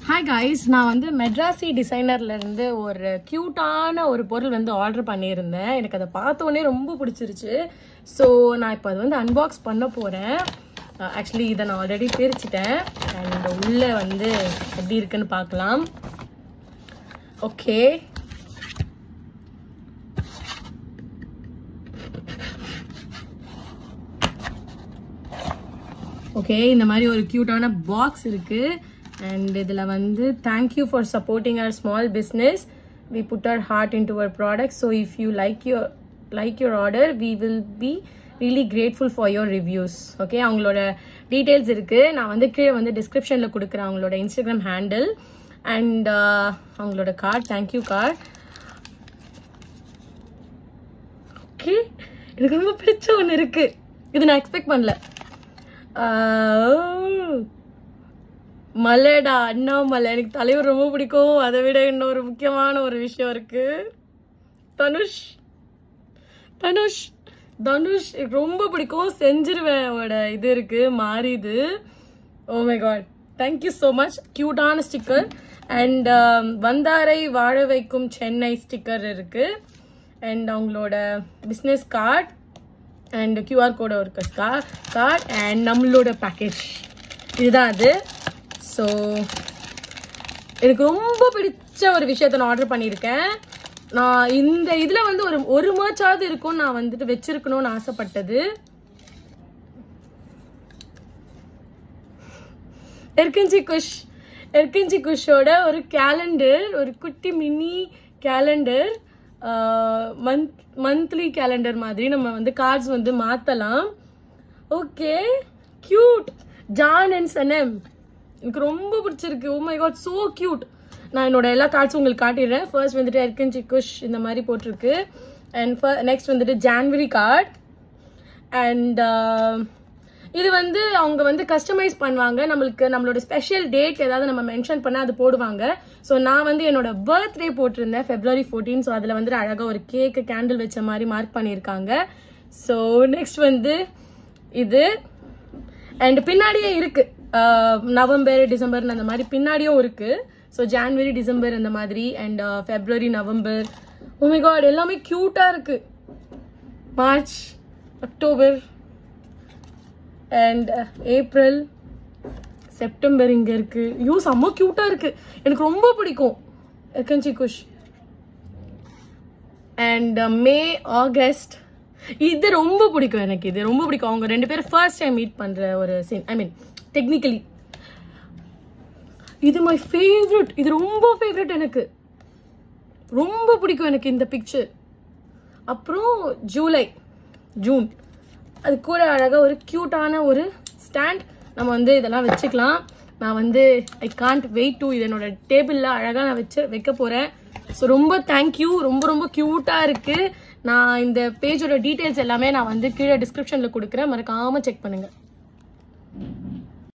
hi guys நான் வந்து Materazzi டிசைனர்ல இருந்து ஒரு க்யூட்டான ஒரு பொருள் வந்து ஆர்டர் பண்ணியிருந்தேன் எனக்கு அதை பார்த்த உடனே ரொம்ப பிடிச்சிருச்சு ஸோ நான் இப்போ அதை வந்து அன்பாக்ஸ் பண்ண போகிறேன் ஆக்சுவலி இதை நான் ஆல்ரெடி பிரிச்சுட்டேன் அண்ட் உள்ளே வந்து எப்படி இருக்குன்னு பார்க்கலாம் ஓகே ஓகே இந்த மாதிரி ஒரு க்யூட்டான பாக்ஸ் இருக்கு அண்ட் இதில் வந்து thank you for supporting our small business we put our heart in to our product so if you like your like your order we will be really grateful for your reviews okay அவங்களோட details இருக்கு நான் வந்து கீழே வந்து டிஸ்கிரிப்ஷனில் கொடுக்குறேன் அவங்களோட Instagram handle and அவங்களோட கார்டு தேங்க்யூ கார்டு ஓகே எனக்கு ரொம்ப பிடிச்ச ஒன்று இருக்கு இது நான் எக்ஸ்பெக்ட் பண்ணல ஆஹ், மலைடா அண்ணாமலை எனக்கு தலைவர் ரொம்ப பிடிக்கும் அதை விட இன்னொரு முக்கியமான ஒரு விஷயம் இருக்கு தனுஷ் தனுஷ் தனுஷ் எனக்கு ரொம்ப பிடிக்கும் செஞ்சிருவேன் அவரோட இது இருக்கு மாறிது oh my God thank you so much க்யூட்டான ஸ்டிக்கர் அண்ட் வந்தாரை வாழ வைக்கும் சென்னை ஸ்டிக்கர் இருக்கு அண்ட் அவங்களோட business card and QR code ஒரு கார்டு அண்ட் நம்மளோட பேக்கேஜ் இதுதான் அது ஸோ எனக்கு ரொம்ப பிடிச்ச ஒரு விஷயத்த நான் ஆர்டர் பண்ணியிருக்கேன் நான் இந்த இதில் வந்து ஒரு ஒரு மர்ச்சாவது இருக்கும்னு நான் வந்துட்டு வச்சிருக்கணும்னு ஆசைப்பட்டது எர்கன்சி குஷ் எர்கன்சி குஷோட ஒரு கேலண்டர் ஒரு குட்டி mini calendar month monthly calendar மாதிரி நம்ம வந்து கார்ட்ஸ் வந்து மாற்றலாம் okay cute John and Sanam எனக்கு ரொம்ப பிடிச்சிருக்கு oh my God so cute நான் என்னோட எல்லா கார்ட்ஸும் உங்களுக்கு காட்டிடுறேன் ஃபர்ஸ்ட் வந்துட்டு எர்கன்சி குஷ் இந்த மாதிரி போட்டிருக்கு அண்ட் நெக்ஸ்ட் வந்துட்டு ஜான்வரி கார்டு அண்ட் இது வந்து அவங்க வந்து கஸ்டமைஸ் பண்ணுவாங்க நம்மளுக்கு நம்மளோட ஸ்பெஷல் டேட் ஏதாவது நம்ம மென்ஷன் பண்ணால் அது போடுவாங்க ஸோ நான் வந்து என்னோட பர்த்டே போட்டிருந்தேன் ஃபெப்ரவரி ஃபோர்டீன் ஸோ அதில் வந்து அழகாக ஒரு கேக்கு கேண்டில் வச்ச மாதிரி மார்க் பண்ணியிருக்காங்க ஸோ நெக்ஸ்ட் வந்து இது அண்ட் பின்னாடியே இருக்கு அஹ், நவம்பர் டிசம்பர் அந்த மாதிரி பின்னாடியும் இருக்கு ஸோ ஜான்வரி டிசம்பர் அந்த மாதிரி and February November oh my God எல்லாமே க்யூட்டாக இருக்கு March October and April September இங்க இருக்கு ஐயோ செம்ம கியூட்டா இருக்கு எனக்கு ரொம்ப பிடிக்கும் எக்கன்சி குஷ் அண்ட் மே ஆகஸ்ட் இது ரொம்ப பிடிக்கும் எனக்கு இது ரொம்ப பிடிக்கும் அவங்க ரெண்டு பேரும் ஃபர்ஸ்ட் டைம் மீட் பண்ற ஒரு சீன் ஐ மீன் டெக்னிக்கலி இது மை ஃபேவரட் இது ரொம்ப ஃபேவரட் எனக்கு ரொம்ப பிடிக்கும் எனக்கு இந்த பிக்சர் அப்புறம் ஜூலை ஜூன் அது கூட அழகாக ஒரு க்யூட்டான ஒரு ஸ்டாண்ட் நம்ம வந்து இதெல்லாம் வச்சுக்கலாம் நான் வந்து ஐ காண்ட் வெயிட் டு இது என்னோட டேபிளில் அழகாக நான் வச்சு வைக்க போகிறேன் ஸோ ரொம்ப தேங்க்யூ ரொம்ப ரொம்ப க்யூட்டாக இருக்குது நான் இந்த பேஜோட டீட்டெயில்ஸ் எல்லாமே நான் வந்து கீழே டிஸ்கிரிப்ஷனில் கொடுக்குறேன் மறக்காமல் செக் பண்ணுங்கள்